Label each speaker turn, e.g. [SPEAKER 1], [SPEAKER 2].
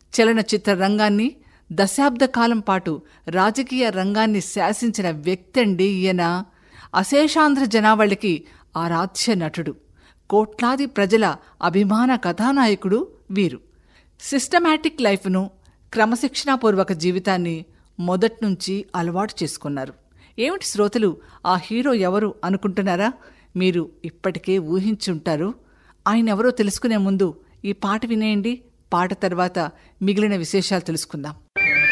[SPEAKER 1] చలనచిత్ర రంగాన్ని దశాబ్ద కాలం పాటు రాజకీయ రంగాన్ని శాసించిన వ్యక్తి అండి ఈయన అశేషాంధ్ర జనావళికి ఆరాధ్య నటుడు కోట్లాది ప్రజల అభిమాన కథానాయకుడు వీరు సిస్టమాటిక్ లైఫ్ను క్రమశిక్షణాపూర్వక జీవితాన్ని మొదట్నుంచి అలవాటు చేసుకున్నారు ఏమిటి శ్రోతలు ఆ హీరో ఎవరు అనుకుంటున్నారా మీరు ఇప్పటికే ఊహించుంటారు ఆయన ఎవరో తెలుసుకునే ముందు ఈ పాట వినేయండి పాట తర్వాత మిగిలిన విశేషాలు తెలుసుకుందాం